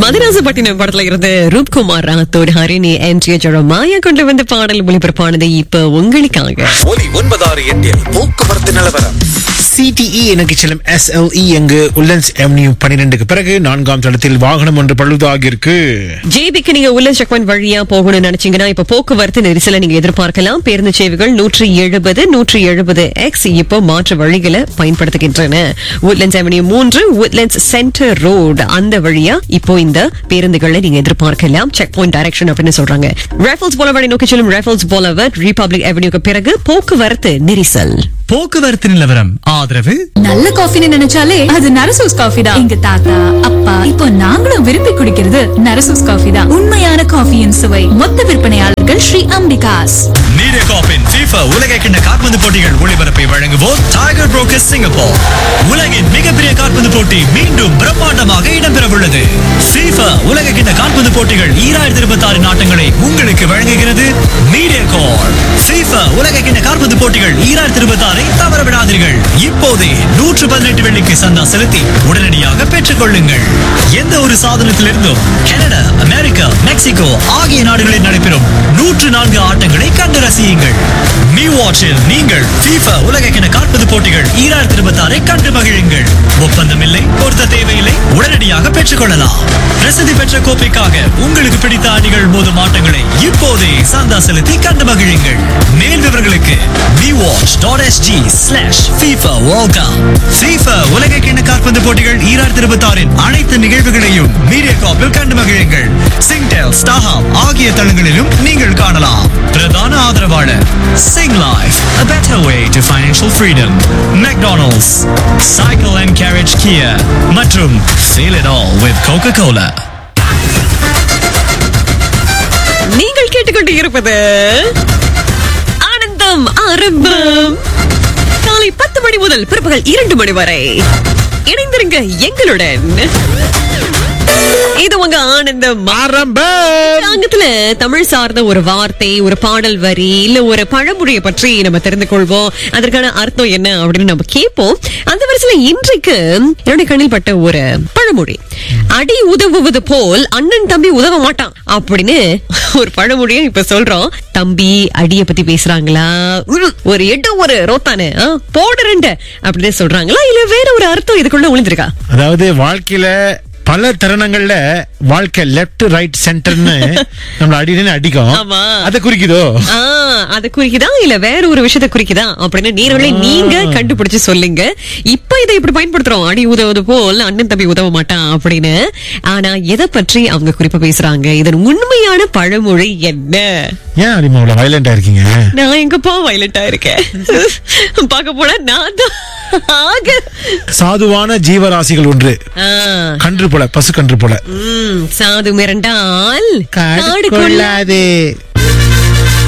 மதராசப்பட்டினம் படத்துல இருந்து ரூப்குமார் ராத்தோடு ஹரிணி என்ட்ரிய ஜொரமாயா கொண்டு வந்த பாடல் ஒளிபரப்பானது இப்ப உங்களுக்காக ஒலி ஒன்பதாறு எட்டில் போக்குவரத்து நிலவரம் சிடிஇ எனக்கு செல்லும் எஸ்எல்இ எங்கு உல்லன்ஸ் எவன்யூ பன்னிரெண்டுக்கு பிறகு நான்காம் தளத்தில் வாகனம் ஒன்று பழுதாகியிருக்கு ஜேபிக்கு நீங்க உள்ள செக்வன் வழியா போகணும்னு நினைச்சீங்கன்னா இப்ப போக்குவரத்து நெரிசலை நீங்க எதிர்பார்க்கலாம் பேருந்து சேவைகள் நூற்றி எழுபது நூற்றி எழுபது எக்ஸ் இப்போ மாற்று வழிகளை பயன்படுத்துகின்றன உட்லண்ட்ஸ் அவென்யூ மூன்று உட்லண்ட்ஸ் சென்டர் ரோடு அந்த வழியா இப்போ இந்த பேருந்துகளை நீங்க எதிர்பார்க்கலாம் செக் பாயிண்ட் டைரக்ஷன் அப்படின்னு சொல்றாங்க ரேஃபல்ஸ் போலவரை நோக்கி செல்லும் ரேஃபல்ஸ் போலவர் ரிபப்ளிக் அவென்யூக்கு பிறகு போக்குவரத்து நெரிசல் போக்குவரத்து நிலவரம் ஆதரவு நல்ல காஃபின்னு நினைச்சாலே அது நரசூஸ் காஃபி தான் எங்க தாத்தா அப்பா இப்போ நாங்களும் விரும்பி குடிக்கிறது நரசூஸ் காஃபி தான் உண்மையான காஃபியின் சுவை மொத்த விற்பனையாளர்கள் ஸ்ரீ அம்பிகாஸ் மீடியா காப்பின் FIFA உலக கிண்ண கால்பந்து போட்டிகள் ஒளிபரப்பை வழங்குவோர் டைகர் புரோக்கர் சிங்கப்பூர் உலகின் மிகப்பெரிய கால்பந்து போட்டி மீண்டும் பிரம்மாண்டமாக இடம்பெறவுள்ளது FIFA உலக கிண்ண கால்பந்து போட்டிகள் ஈராயிரத்தி இருபத்தி ஆறு நாட்டங்களை உங்களுக்கு வழங்குகிறது மீடியா கார் FIFA உலக கிண்ண கால்பந்து போட்டிகள் ஈராயிரத்தி இருபத்தி ஆறை தவற விடாதீர்கள் இப்போதே நூற்று பதினெட்டு வெள்ளிக்கு சந்தா செலுத்தி உடனடியாக பெற்றுக் கொள்ளுங்கள் எந்த ஒரு சாதனத்திலிருந்தும் கனடா அமெரிக்கா மெக்சிகோ ஆகிய நாடுகளில் நடைபெறும் நூற்று நான்கு ஆட்டங்களை கண்டு ரசியுங்கள் நியூ வாட்சில் நீங்கள் FIFA உலகக்கிண கால்பந்து போட்டிகள் ஈராயிரத்தி இருபத்தி ஆறை கண்டு மகிழுங்கள் ஒப்பந்தம் இல்லை பொருத்த தேவையில்லை உடனடியாக பெற்றுக் கொள்ளலாம் பிரசித்தி பெற்ற கோப்பைக்காக உங்களுக்கு பிடித்த அணிகள் மோதும் ஆட்டங்களை இப்போதே சந்தா செலுத்தி கண்டு மகிழுங்கள் மேல் விவரங்களுக்கு bwatch.sg slash FIFA World Cup FIFA உலக கிண்ண கால்பந்து போட்டிகள் ஈராயிரத்தி இருபத்தி ஆறின் அனைத்து நிகழ்வுகளையும் மீடியா காப்பில் கண்டு மகிழுங்கள் சிங்டெல் ஸ்டாஹாம் ஆகிய தளங்களிலும் நீங்கள் காணலாம் பிரதான ஆதரவாளர் Singlife a better way to financial freedom McDonald's Cycle and Carriage Kia மற்றும் Feel it all with Coca-Cola நீங்கள் கேட்டுக்கொண்டு இருப்பது ஆனந்தம் ஆரம்பம் காலை பத்து மணி முதல் பிற்பகல் இரண்டு மணி வரை இணைந்திருங்க எங்களுடன் இது உங்க ஆனந்தம் ஆரம்பம் ஆங்கிலத்துல தமிழ் சார்ந்த ஒரு வார்த்தை ஒரு பாடல் வரி இல்ல ஒரு பழமொழியை பற்றி நம்ம தெரிந்து கொள்வோம் அதற்கான அர்த்தம் என்ன அப்படின்னு நம்ம கேட்போம் அந்த வரிசையில இன்றைக்கு என்னுடைய கண்ணில் பட்ட ஒரு பழமொழி அடி உதவுவது போல் அண்ணன் தம்பி உதவ மாட்டான் அப்படின்னு ஒரு பழமொழியை இப்ப சொல்றோம் தம்பி அடிய பத்தி பேசுறாங்களா உம், ஒரு எட்டு ஒரு ரோத்தானு ஆ, போடு ரெண்டு அப்படின்னு சொல்றாங்களா இல்ல வேற ஒரு அர்த்தம் இதுக்குள்ள விழுந்திருக்கா அதாவது வாழ்க்கையில பல தருணங்கள்ல வாழ்க்கை லெஃப்ட் ரைட் சென்டர்னு நம்மள அடினு அடிக்கும் ஆமா. அதை குறிக்குதோ ஆ, அது குறிக்குதா இல்ல வேற ஒரு விஷயத்தை குறிக்குதா அப்படின்னு நேர்களை நீங்க கண்டுபிடிச்சு சொல்லுங்க இப்ப இதை இப்படி பயன்படுத்துறோம் அடி உதவுவது போல் அண்ணன் தம்பி உதவ மாட்டான் அப்படின்னு ஆனா எதை பற்றி அவங்க குறிப்பா பேசுறாங்க இதன் உண்மையான பழமொழி என்ன ஏன் அடிமா அவ்வளவு வயலண்டா இருக்கீங்க நான் எங்கப்பா வயலண்டா இருக்கேன் பார்க்க போனா நான் தான் ஆக சாதுவான ஜீவராசிகள் ஒன்று ஆ, கன்று போல பசு கன்று போல ம், சாது மிரண்டால் காடு காடு கொள்ளாது கொள்ளாது